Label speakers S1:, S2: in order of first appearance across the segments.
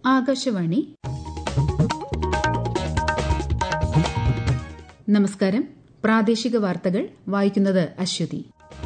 S1: ആകാശവാണി നമസ്കാരം പ്രാദേശിക വാർത്തകൾ വായിക്കുന്നത് അശ്വതി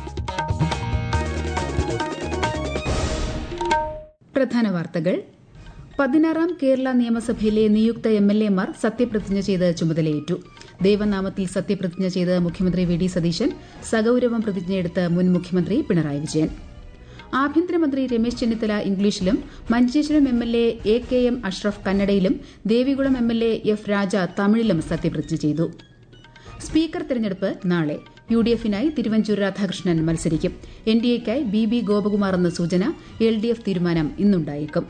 S1: പ്രധാന വാർത്തകൾ പതിനാറാം കേരള നിയമസഭയിലെ നിയുക്ത എം എൽ എമാർ സത്യപ്രതിജ്ഞ ചെയ്ത് ചുമതലയേറ്റു ദേവനാമത്തിൽ സത്യപ്രതിജ്ഞ ചെയ്ത് മുഖ്യമന്ത്രി വി ഡി സതീശൻ സഗൌരവം പ്രതിജ്ഞയെടുത്ത് മുൻ മുഖ്യമന്ത്രി പിണറായി വിജയൻ ആഭ്യന്തരമന്ത്രി രമേശ് ചെന്നിത്തല ഇംഗ്ലീഷിലും Manjeshwaram M L A A K M Ashraf കന്നഡയിലും Devikulam M L A F Raja തമിഴിലും സത്യപ്രതിജ്ഞ ചെയ്തു സ്പീക്കർ തെരഞ്ഞെടുപ്പ് നാളെ യു ഡി എഫിനായി തിരുവഞ്ചൂർ രാധാകൃഷ്ണൻ മത്സരിക്കും എൻ ഡി എക്കായി ബി ബി ഗോപകുമാർ എന്ന സൂചന എൽ ഡി എഫ് തീരുമാനം ഇന്നുണ്ടായേക്കും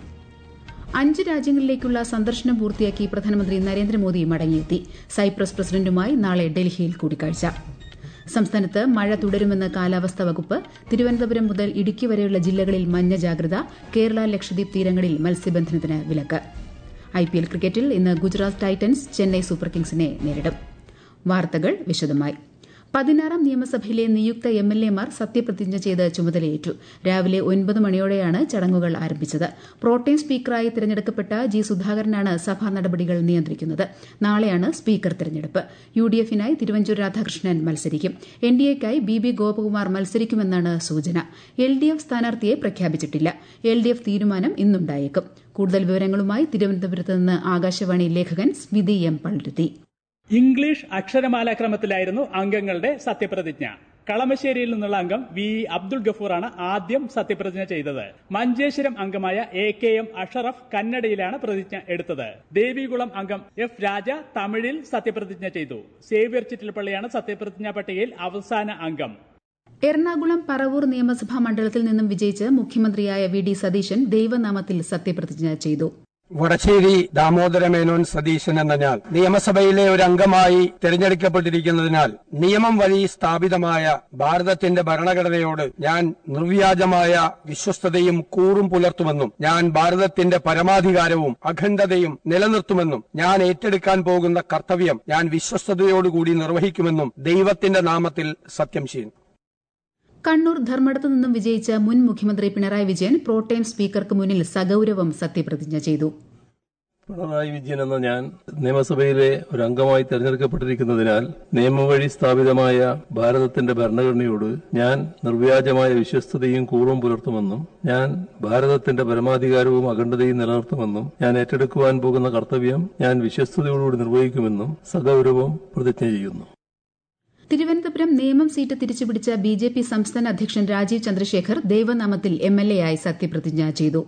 S1: അഞ്ച് രാജ്യങ്ങളിലേക്കുള്ള സന്ദർശനം പൂർത്തിയാക്കി പ്രധാനമന്ത്രി നരേന്ദ്രമോദി മടങ്ങിയെത്തി സൈപ്രസ് പ്രസിഡന്റുമായി നാളെ ഡൽഹിയിൽ കൂടിക്കാഴ്ച സംസ്ഥാനത്ത് മഴ തുടരുമെന്ന് കാലാവസ്ഥാ വകുപ്പ് തിരുവനന്തപുരം മുതൽ ഇടുക്കി വരെയുള്ള ജില്ലകളിൽ മഞ്ഞ ജാഗ്രത കേരള ലക്ഷദ്വീപ് തീരങ്ങളിൽ മത്സ്യബന്ധനത്തിന് വിലക്ക് ഐപിഎൽ ക്രിക്കറ്റിൽ ഇന്ന് ഗുജറാത്ത് ടൈറ്റൻസ് ചെന്നൈ സൂപ്പർ കിങ്സിനെ നേരിടും വാർത്തകൾ വിശദമായി പതിനാറാം നിയമസഭയിലെ നിയുക്ത എം എൽ എമാർ സത്യപ്രതിജ്ഞ ചെയ്ത് ചുമതലയേറ്റു രാവിലെ ഒൻപത് മണിയോടെയാണ് ചടങ്ങുകൾ ആരംഭിച്ചത് പ്രോട്ടേം സ്പീക്കറായി തിരഞ്ഞെടുക്കപ്പെട്ട ജി സുധാകരനാണ് സഭാ നടപടികൾ നിയന്ത്രിക്കുന്നത് നാളെയാണ് സ്പീക്കർ തിരഞ്ഞെടുപ്പ് യു ഡി എഫിനായി തിരുവഞ്ചൂർ രാധാകൃഷ്ണൻ മത്സരിക്കും എൻ ഡി എക്കായി ബി ബി ഗോപകുമാർ മത്സരിക്കുമെന്നാണ് സൂചന എൽ ഡി എഫ് സ്ഥാനാർത്ഥിയെ പ്രഖ്യാപിച്ചിട്ടില്ല എൽ ഡി എഫ് തീരുമാനം ഇന്നുണ്ടായേക്കും കൂടുതൽ വിവരങ്ങളുമായി തിരുവനന്തപുരത്ത് നിന്ന് ആകാശവാണി ലേഖകൻ സ്മിതി എം പള്ളുരുത്തി
S2: ഇംഗ്ലീഷ് അക്ഷരമാലാക്രമത്തിലായിരുന്നു അംഗങ്ങളുടെ സത്യപ്രതിജ്ഞ കളമശ്ശേരിയിൽ നിന്നുള്ള അംഗം വി അബ്ദുൾ ഗഫൂറാണ് ആദ്യം സത്യപ്രതിജ്ഞ ചെയ്തത് മഞ്ചേശ്വരം അംഗമായ എ കെ എം അഷറഫ് കന്നഡയിലാണ് പ്രതിജ്ഞ എടുത്തത് ദേവികുളം അംഗം എഫ് രാജ തമിഴിൽ സത്യപ്രതിജ്ഞ ചെയ്തു സേവ്യർ ചിറ്റിൽപ്പള്ളിയാണ് സത്യപ്രതിജ്ഞാ പട്ടികയിൽ അവസാന അംഗം
S1: എറണാകുളം പറവൂർ നിയമസഭാ മണ്ഡലത്തിൽ നിന്നും വിജയിച്ച് മുഖ്യമന്ത്രിയായ വി ഡി സതീശൻ ദൈവനാമത്തിൽ സത്യപ്രതിജ്ഞ ചെയ്തു
S3: വടശ്ശേരി ദാമോദര മേനോൻ സതീശൻ എന്ന ഞാൻ നിയമസഭയിലെ ഒരു അംഗമായി തിരഞ്ഞെടുക്കപ്പെട്ടിരിക്കുന്നതിനാൽ നിയമം വഴി സ്ഥാപിതമായ ഭാരതത്തിന്റെ ഭരണഘടനയോട് ഞാൻ നിർവ്യാജമായ വിശ്വസ്തതയും കൂറും പുലർത്തുമെന്നും ഞാൻ ഭാരതത്തിന്റെ പരമാധികാരവും അഖണ്ഡതയും നിലനിർത്തുമെന്നും ഞാൻ ഏറ്റെടുക്കാൻ പോകുന്ന കർത്തവ്യം ഞാൻ വിശ്വസ്തയോടുകൂടി നിർവഹിക്കുമെന്നും ദൈവത്തിന്റെ നാമത്തിൽ സത്യം ചെയ്യുന്നു
S1: കണ്ണൂർ ധർമ്മടത്ത് നിന്നും വിജയിച്ച മുൻ മുഖ്യമന്ത്രി പിണറായി വിജയൻ പ്രോട്ടേം സ്പീക്കർക്ക് മുന്നിൽ സഗൌരവം സത്യപ്രതിജ്ഞ ചെയ്തു
S4: പിണറായി വിജയൻ എന്ന ഞാൻ നിയമസഭയിലെ ഒരു അംഗമായി തെരഞ്ഞെടുക്കപ്പെട്ടിരിക്കുന്നതിനാൽ നിയമം വഴി സ്ഥാപിതമായ ഭാരതത്തിന്റെ ഭരണഘടനയോട് ഞാൻ നിർവ്യാജമായ വിശ്വസ്തതയും കൂറും പുലർത്തുമെന്നും ഞാൻ ഭാരതത്തിന്റെ പരമാധികാരവും അഖണ്ഡതയും നിലനിർത്തുമെന്നും ഞാൻ ഏറ്റെടുക്കുവാൻ പോകുന്ന കർത്തവ്യം ഞാൻ വിശ്വസ്തയോടുകൂടി നിർവഹിക്കുമെന്നും സഗൌരവം പ്രതിജ്ഞ ചെയ്യുന്നു
S1: തിരുവനന്തപുരം നേമം സീറ്റ് തിരിച്ചുപിടിച്ച ബി ജെ പി സംസ്ഥാന അധ്യക്ഷൻ രാജീവ് ചന്ദ്രശേഖർ ദേവനാമത്തിൽ എം എൽ എ ആയി സത്യപ്രതിജ്ഞ ചെയ്തു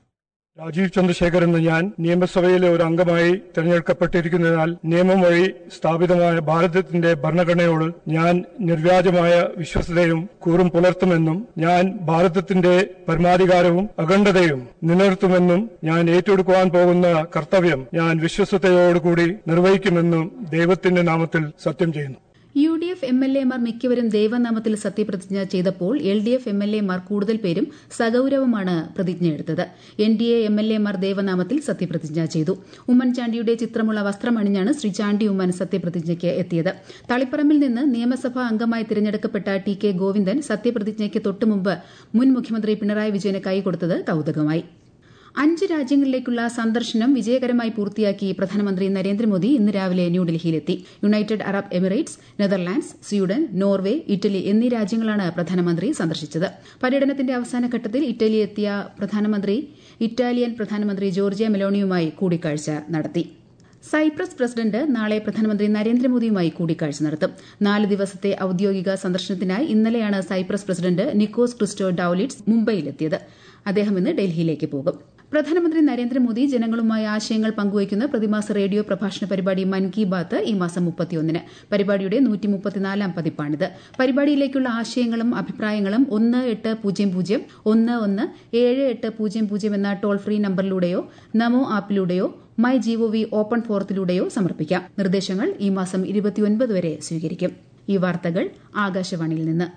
S5: രാജീവ് ചന്ദ്രശേഖർ എന്ന ഞാൻ നിയമസഭയിലെ ഒരു അംഗമായി തെരഞ്ഞെടുക്കപ്പെട്ടിരിക്കുന്നതിനാൽ നിയമം വഴി സ്ഥാപിതമായ ഭാരതത്തിന്റെ ഭരണഘടനയോട് ഞാൻ നിർവ്യാജമായ വിശ്വസതയും കൂറും പുലർത്തുമെന്നും ഞാൻ ഭാരതത്തിന്റെ പരമാധികാരവും അഖണ്ഡതയും നിലനിർത്തുമെന്നും ഞാൻ ഏറ്റെടുക്കുവാൻ പോകുന്ന കർത്തവ്യം ഞാൻ വിശ്വസതയോടുകൂടി നിർവഹിക്കുമെന്നും ദൈവത്തിന്റെ നാമത്തിൽ സത്യം ചെയ്യുന്നു
S1: U D F M L എമാർ മിക്കവരും ദൈവനാമത്തിൽ സത്യപ്രതിജ്ഞ ചെയ്തപ്പോൾ L D F M L എമാർ കൂടുതൽ പേരും സഗൌരവമാണ് പ്രതിജ്ഞയെടുത്തത് N D A M L എമാർ ദേവനാമത്തിൽ സത്യപ്രതിജ്ഞ ചെയ്തു ഉമ്മൻചാണ്ടിയുടെ ചിത്രമുള്ള വസ്ത്രമണിഞ്ഞാണ് ശ്രീ ചാണ്ടി ഉമ്മൻ സത്യപ്രതിജ്ഞയ്ക്ക് എത്തിയത് തളിപ്പറമ്പിൽ നിന്ന് നിയമസഭാ അംഗമായി തിരഞ്ഞെടുക്കപ്പെട്ട ടി കെ ഗോവിന്ദൻ സത്യപ്രതിജ്ഞയ്ക്ക് തൊട്ടുമുമ്പ് മുൻ മുഖ്യമന്ത്രി പിണറായി വിജയന് കൈകൊടുത്തത് കൌതുകമായി അഞ്ച് രാജ്യങ്ങളിലേക്കുള്ള സന്ദർശനം വിജയകരമായി പൂർത്തിയാക്കി പ്രധാനമന്ത്രി നരേന്ദ്രമോദി ഇന്ന് രാവിലെ ന്യൂഡൽഹിയിലെത്തി United Arab Emirates Netherlands Sweden Norway Italy എന്നീ രാജ്യങ്ങളാണ് പ്രധാനമന്ത്രി സന്ദർശിച്ചത് പര്യടനത്തിന്റെ അവസാന ഘട്ടത്തിൽ ഇറ്റലി എത്തിയ പ്രധാനമന്ത്രി ഇറ്റാലിയൻ പ്രധാനമന്ത്രി ജോർജിയ മെലോണിയുമായി കൂടിക്കാഴ്ച നടത്തി സൈപ്രസ് പ്രസിഡന്റ് നാളെ പ്രധാനമന്ത്രി നരേന്ദ്രമോദിയുമായി കൂടിക്കാഴ്ച നടത്തും നാല് ദിവസത്തെ ഔദ്യോഗിക സന്ദർശനത്തിനായി ഇന്നലെയാണ് Cyprus president Nikos Christodoulides മുംബൈയിലെത്തിയത് അദ്ദേഹം ഇന്ന് ഡൽഹിയിലേക്ക് പോകും പ്രധാനമന്ത്രി നരേന്ദ്രമോദി ജനങ്ങളുമായി ആശയങ്ങൾ പങ്കുവയ്ക്കുന്ന പ്രതിമാസ റേഡിയോ പ്രഭാഷണ പരിപാടി മൻ കി ബാത്ത് ഈ മാസം മുപ്പത്തിയൊന്നിന് പരിപാടിയുടെ നൂറ്റിമുപ്പത്തിനാലാം പതിപ്പാണിത് പരിപാടിയിലേക്കുള്ള ആശയങ്ങളും അഭിപ്രായങ്ങളും ഒന്ന് എട്ട് പൂജ്യം പൂജ്യം ഒന്ന് ഒന്ന് ഏഴ് എട്ട് പൂജ്യം പൂജ്യം എന്ന ടോൾ ഫ്രീ നമ്പറിലൂടെയോ നമോ ആപ്പിലൂടെയോ മൈ ജിഒവി ഓപ്പൺ ഫോറത്തിലൂടെയോ സമർപ്പിക്കാം നിർദ്ദേശങ്ങൾ ഈ മാസം ഇരുപത്തിയൊൻപത് വരെ സ്വീകരിക്കും ഈ വാർത്തകൾ ആകാശവാണിയിൽ നിന്ന്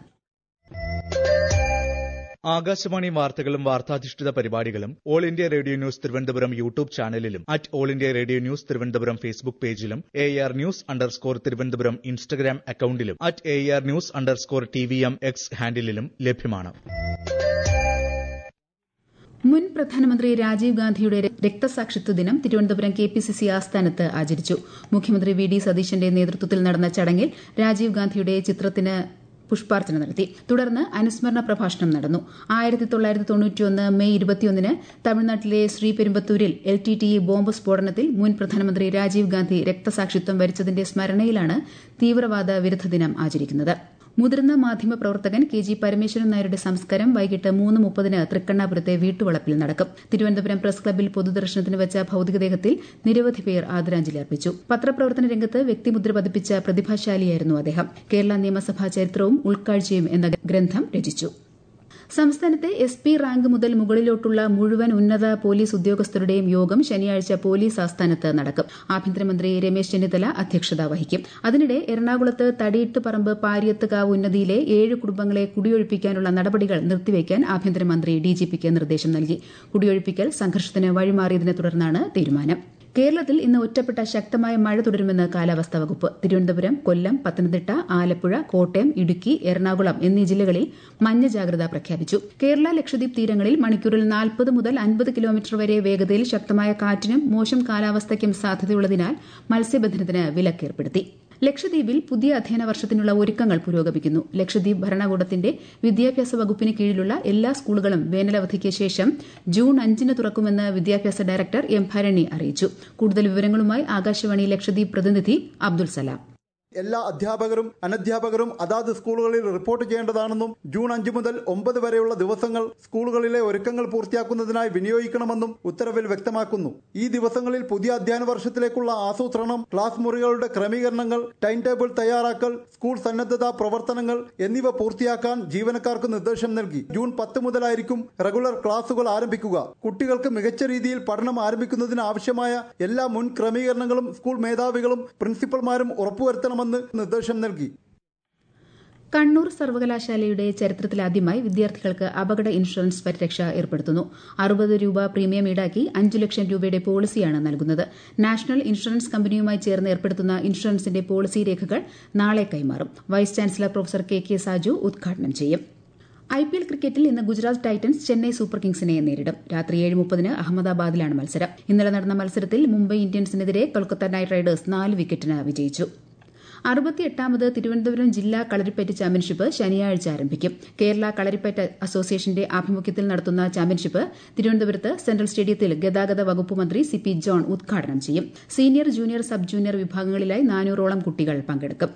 S6: ആകാശവാണി വാർത്തകളും വാർത്താധിഷ്ഠിത പരിപാടികളും all India radio news Thiruvananthapuram YouTube ചാനലിലും at all India radio news Thiruvananthapuram Facebook പേജിലും A R news underscore Thiruvananthapuram Instagram അക്കൌണ്ടിലും at A R news underscore T V M X ഹാൻഡിലും ലഭ്യമാണ്
S1: മുൻ പ്രധാനമന്ത്രി രാജീവ് ഗാന്ധിയുടെ രക്തസാക്ഷിത്വ ദിനം Thiruvananthapuram K P C C ആസ്ഥാനത്ത് ആചരിച്ചു മുഖ്യമന്ത്രി വി ഡി സതീശന്റെ നേതൃത്വത്തിൽ നടന്ന ചടങ്ങിൽ രാജീവ് ഗാന്ധിയുടെ ചിത്രത്തിന് പുഷ്പാർച്ചന നടത്തി തുടർന്ന് അനുസ്മരണ പ്രഭാഷണം നടന്നു ആയിരത്തി തൊള്ളായിരത്തി തൊണ്ണൂറ്റിയൊന്ന് മെയ് ഇരുപത്തിയൊന്നിന് തമിഴ്നാട്ടിലെ ശ്രീപെരുമ്പത്തൂരിൽ L T T E bomb സ്ഫോടനത്തിൽ മുൻ പ്രധാനമന്ത്രി രാജീവ് ഗാന്ധി രക്തസാക്ഷിത്വം വരിച്ചതിന്റെ സ്മരണയിലാണ് തീവ്രവാദ വിരുദ്ധ ദിനം ആചരിക്കുന്നത് മുതിർന്ന മാധ്യമ പ്രവർത്തകൻ കെ ജി പരമേശ്വരൻ നായരുടെ സംസ്കാരം വൈകിട്ട് മൂന്ന് മുപ്പതിന് തൃക്കണ്ണാപുരത്തെ വീട്ടുവളപ്പിൽ നടക്കും തിരുവനന്തപുരം പ്രസ് ക്ലബ്ബിൽ പൊതുദർശനത്തിന് വെച്ച ഭൌതികദേഹത്തിൽ നിരവധി പേർ ആദരാഞ്ജലി അർപ്പിച്ചു പത്രപ്രവർത്തന രംഗത്ത് വ്യക്തിമുദ്ര പതിപ്പിച്ച പ്രതിഭാശാലിയായിരുന്നു അദ്ദേഹം കേരള നിയമസഭാ ചരിത്രവും ഉൾക്കാഴ്ചയും എന്ന ഗ്രന്ഥം രചിച്ചു സംസ്ഥാനത്തെ എസ് പി റാങ്ക് മുതൽ മുകളിലോട്ടുള്ള മുഴുവൻ ഉന്നത പോലീസ് ഉദ്യോഗസ്ഥരുടെയും യോഗം ശനിയാഴ്ച പോലീസ് ആസ്ഥാനത്ത് നടക്കും ആഭ്യന്തരമന്ത്രി രമേശ് ചെന്നിത്തല അധ്യക്ഷത വഹിക്കും അതിനിടെ എറണാകുളത്ത് തടിയിട്ടുപറമ്പ് പാരിയത്തുകാവ് ഉന്നതിയിലെ ഏഴ് കുടുംബങ്ങളെ കുടിയൊഴിപ്പിക്കാനുള്ള നടപടികൾ നിർത്തിവെക്കാൻ ആഭ്യന്തരമന്ത്രി ഡിജിപിക്ക് നിർദ്ദേശം നൽകി കുടിയൊഴിപ്പിക്കൽ സംഘർഷത്തിന് വഴിമാറിയതിനെ തുടർന്നാണ് തീരുമാനം കേരളത്തിൽ ഇന്ന് ഒറ്റപ്പെട്ട ശക്തമായ മഴ തുടരുമെന്ന് കാലാവസ്ഥാ വകുപ്പ് തിരുവനന്തപുരം കൊല്ലം പത്തനംതിട്ട ആലപ്പുഴ കോട്ടയം ഇടുക്കി എറണാകുളം എന്നീ ജില്ലകളിൽ മഞ്ഞ ജാഗ്രത പ്രഖ്യാപിച്ചു കേരള ലക്ഷദ്വീപ് തീരങ്ങളിൽ മണിക്കൂറിൽ നാൽപ്പത് മുതൽ അൻപത് കിലോമീറ്റർ വരെ വേഗതയിൽ ശക്തമായ കാറ്റിനും മോശം കാലാവസ്ഥയ്ക്കും സാധ്യതയുള്ളതിനാൽ മത്സ്യബന്ധനത്തിന് വിലക്കേർപ്പെടുത്തി ലക്ഷദ്വീപിൽ പുതിയ അധ്യയന വർഷത്തിനുള്ള ഒരുക്കങ്ങൾ പുരോഗമിക്കുന്നു ലക്ഷദ്വീപ് ഭരണകൂടത്തിന്റെ വിദ്യാഭ്യാസ വകുപ്പിന് കീഴിലുള്ള എല്ലാ സ്കൂളുകളും വേനലവധിക്ക് ശേഷം ജൂൺ അഞ്ചിന് തുറക്കുമെന്ന് വിദ്യാഭ്യാസ ഡയറക്ടർ എം ഭരണി അറിയിച്ചു കൂടുതൽ വിവരങ്ങളുമായി ആകാശവാണി ലക്ഷദ്വീപ് പ്രതിനിധി അബ്ദുൽ സലാം
S7: എല്ലാ അധ്യാപകരും അനധ്യാപകരും അതാത് സ്കൂളുകളിൽ റിപ്പോർട്ട് ചെയ്യേണ്ടതാണെന്നും ജൂൺ അഞ്ച് മുതൽ ഒമ്പത് വരെയുള്ള ദിവസങ്ങൾ സ്കൂളുകളിലെ ഒരുക്കങ്ങൾ പൂർത്തിയാക്കുന്നതിനായി വിനിയോഗിക്കണമെന്നും ഉത്തരവിൽ വ്യക്തമാക്കുന്നു ഈ ദിവസങ്ങളിൽ പുതിയ അധ്യയന വർഷത്തിലേക്കുള്ള ആസൂത്രണം ക്ലാസ് മുറികളുടെ ക്രമീകരണങ്ങൾ ടൈം ടേബിൾ തയ്യാറാക്കൽ സ്കൂൾ സന്നദ്ധതാ പ്രവർത്തനങ്ങൾ എന്നിവ പൂർത്തിയാക്കാൻ ജീവനക്കാർക്ക് നിർദ്ദേശം നൽകി ജൂൺ പത്ത് മുതലായിരിക്കും റെഗുലർ ക്ലാസുകൾ ആരംഭിക്കുക കുട്ടികൾക്ക് മികച്ച രീതിയിൽ പഠനം ആരംഭിക്കുന്നതിന് ആവശ്യമായ എല്ലാ മുൻ ക്രമീകരണങ്ങളും സ്കൂൾ മേധാവികളും പ്രിൻസിപ്പൽമാരും ഉറപ്പുവരുത്തണം ചെയ്യണമെന്ന് നിർദ്ദേശം നൽകി
S1: കണ്ണൂർ സർവകലാശാലയുടെ ചരിത്രത്തിലാദ്യമായി വിദ്യാർത്ഥികൾക്ക് അപകട ഇൻഷുറൻസ് പരിരക്ഷ ഏർപ്പെടുത്തുന്നു അറുപത് രൂപ പ്രീമിയം ഈടാക്കി അഞ്ചു ലക്ഷം രൂപയുടെ പോളിസിയാണ് നൽകുന്നത് നാഷണൽ ഇൻഷുറൻസ് കമ്പനിയുമായി ചേർന്ന് ഏർപ്പെടുത്തുന്ന ഇൻഷുറൻസിന്റെ പോളിസി രേഖകൾ നാളെ കൈമാറും vice chancellor professor K K Saju ഉദ്ഘാടനം ചെയ്യും ഐ പി എൽ ക്രിക്കറ്റിൽ ഇന്ന് ഗുജറാത്ത് ടൈറ്റൻസ് ചെന്നൈ സൂപ്പർ കിങ്സിനെ നേരിടും രാത്രി ഏഴ് മുപ്പതിന് അഹമ്മദാബാദിലാണ് മത്സരം ഇന്നലെ നടന്ന മത്സരത്തിൽ മുംബൈ ഇന്ത്യൻസിനെതിരെ കൊൽക്കത്ത നൈറ്റ് റൈഡേഴ്സ് നാല് വിക്കറ്റിന് വിജയിച്ചു അറുപത്തിയെട്ടാമത് തിരുവനന്തപുരം ജില്ലാ കളരിപ്പയറ്റ് ചാമ്പ്യൻഷിപ്പ് ശനിയാഴ്ച ആരംഭിക്കും കേരള കളരിപ്പയറ്റ് അസോസിയേഷന്റെ ആഭിമുഖ്യത്തിൽ നടത്തുന്ന ചാമ്പ്യൻഷിപ്പ് തിരുവനന്തപുരത്ത് സെൻട്രൽ സ്റ്റേഡിയത്തിൽ ഗതാഗത വകുപ്പ് മന്ത്രി സി പി ജോൺ ഉദ്ഘാടനം ചെയ്യും സീനിയർ ജൂനിയർ സബ് ജൂനിയർ വിഭാഗങ്ങളിലായി നാനൂറോളം കുട്ടികൾ പങ്കെടുക്കും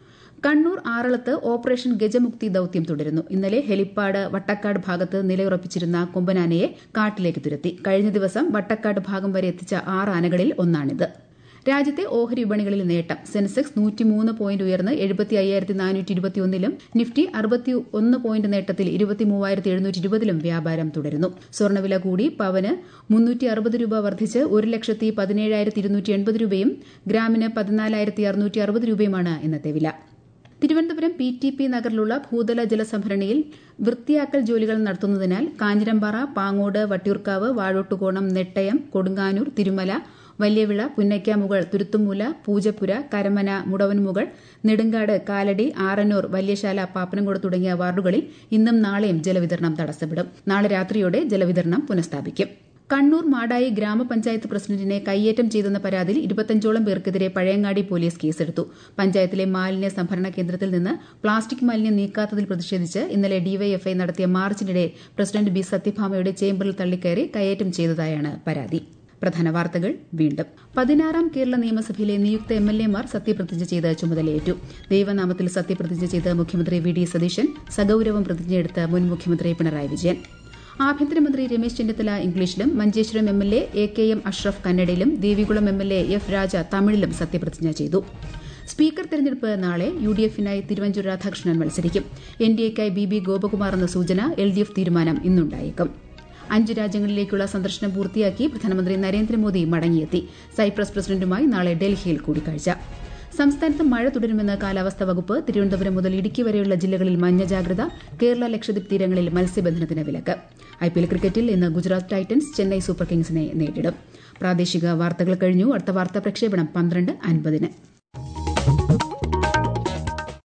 S1: കണ്ണൂർ ആറളത്ത് ഓപ്പറേഷൻ ഗജമുക്തി ദൌത്യം തുടരുന്നു ഇന്നലെ ഹെലിപ്പാട് വട്ടക്കാട് ഭാഗത്ത് നിലയുറപ്പിച്ചിരുന്ന കൊമ്പനാനയെ കാട്ടിലേക്ക് തുരത്തി കഴിഞ്ഞ ദിവസം വട്ടക്കാട് ഭാഗം വരെ എത്തിച്ച ആറ് ആനകളിൽ ഒന്നാണിത് രാജ്യത്തെ ഓഹരി വിപണികളിൽ നേട്ടം സെൻസെക്സ് നൂറ്റിമൂന്ന് പോയിന്റ് ഉയർന്ന് എഴുപത്തി അയ്യായിരത്തി നാനൂറ്റി ഇരുപത്തിയൊന്നിലും നിഫ്റ്റി അറുപത്തി ഒന്ന് പോയിന്റ് നേട്ടത്തിൽ ഇരുപത്തി മൂവായിരത്തി എഴുന്നൂറ്റി ഇരുപതിലും വ്യാപാരം തുടരുന്നു സ്വർണ്ണവില കൂടി പവന് മുന്നൂറ്റി അറുപത് രൂപ വർദ്ധിച്ച് ഒരു ലക്ഷത്തി പതിനേഴായിരത്തി ഇരുന്നൂറ്റി എൺപത് രൂപയും ഗ്രാമിന് പതിനാലായിരത്തി അറുന്നൂറ്റി അറുപത് രൂപയുമാണ് ഇന്നത്തെ വില തിരുവനന്തപുരം പി ടി പി നഗറിലുള്ള ഭൂതല ജലസംഭരണിയിൽ വൃത്തിയാക്കൽ ജോലികൾ നടത്തുന്നതിനാൽ കാഞ്ഞിരമ്പാറ പാങ്ങോട് വട്ടിയൂർക്കാവ് വാഴോട്ടുകോണം നെട്ടയം കൊടുങ്ങാനൂർ തിരുമല വലിയവിള പുന്നയ്ക്കാമുകൾ തുരുത്തുമൂല പൂജപ്പുര കരമന മുടവൻമുകൾ നെടുങ്കാട് കാലടി ആറന്നൂർ വല്യശാല പാപ്പനംകോട് തുടങ്ങിയ വാർഡുകളിൽ ഇന്നും നാളെയും ജലവിതരണം തടസ്സപ്പെടും നാളെ രാത്രിയോടെ ജലവിതരണം പുനഃസ്ഥാപിക്കും കണ്ണൂർ മാടായി ഗ്രാമപഞ്ചായത്ത് പ്രസിഡന്റിനെ കയ്യേറ്റം ചെയ്തെന്ന പരാതിയിൽ ഇരുപത്തഞ്ചോളം പേർക്കെതിരെ പഴയങ്ങാടി പോലീസ് കേസെടുത്തു പഞ്ചായത്തിലെ മാലിന്യ സംഭരണ കേന്ദ്രത്തിൽ നിന്ന് പ്ലാസ്റ്റിക് മാലിന്യം നീക്കാത്തതിൽ പ്രതിഷേധിച്ച് ഇന്നലെ ഡിവൈഎഫ്ഐ നടത്തിയ മാർച്ചിനിടെ പ്രസിഡന്റ് ബി സത്യഭാമയുടെ ചേംബറിൽ തള്ളിക്കയറി കയ്യേറ്റം ചെയ്തതായാണ് പരാതി പ്രധാന വാർത്തകൾ വീണ്ടും പതിനാറാം കേരള നിയമസഭയിലെ നിയുക്ത എം എൽ എമാർ സത്യപ്രതിജ്ഞ ചെയ്ത് ചുമതലയേറ്റു ദൈവനാമത്തിൽ സത്യപ്രതിജ്ഞ ചെയ്ത് മുഖ്യമന്ത്രി വി ഡി സതീശൻ സഗൌരവം പ്രതിജ്ഞയെടുത്ത മുൻ മുഖ്യമന്ത്രി പിണറായി വിജയൻ ആഭ്യന്തരമന്ത്രി രമേശ് ചെന്നിത്തല ഇംഗ്ലീഷിലും Manjeshwaram M L A A K M Ashraf കന്നഡയിലും Devikulam M L A F Raja തമിഴിലും സത്യപ്രതിജ്ഞ ചെയ്തു സ്പീക്കർ തെരഞ്ഞെടുപ്പ് നാളെ യു ഡി എഫിനായി തിരുവഞ്ചൂർ രാധാകൃഷ്ണൻ മത്സരിക്കും എൻ ഡി എക്കായി ബി ബി ഗോപകുമാർ എന്ന സൂചന എൽ ഡി എഫ് തീരുമാനം ഇന്നുണ്ടായേക്കും അഞ്ച് രാജ്യങ്ങളിലേക്കുള്ള സന്ദർശനം പൂർത്തിയാക്കി പ്രധാനമന്ത്രി നരേന്ദ്രമോദി മടങ്ങിയെത്തി സൈപ്രസ് പ്രസിഡന്റുമായി നാളെ ഡൽഹിയിൽ കൂടിക്കാഴ്ച സംസ്ഥാനത്ത് മഴ തുടരുമെന്ന് കാലാവസ്ഥാ വകുപ്പ് തിരുവനന്തപുരം മുതൽ ഇടുക്കി വരെയുള്ള ജില്ലകളിൽ മഞ്ഞ ജാഗ്രത കേരള ലക്ഷദ്വീപ് തീരങ്ങളിൽ മത്സ്യബന്ധനത്തിന് വിലക്ക് ഐപിഎൽ ക്രിക്കറ്റിൽ ഇന്ന് ഗുജറാത്ത് ടൈറ്റൻസ് ചെന്നൈ സൂപ്പർ കിങ്സിനെ നേരിടും പ്രാദേശിക വാർത്തകൾ കഴിഞ്ഞു അടുത്ത വാർത്താ പ്രക്ഷേപണം പന്ത്രണ്ട് അൻപതിന്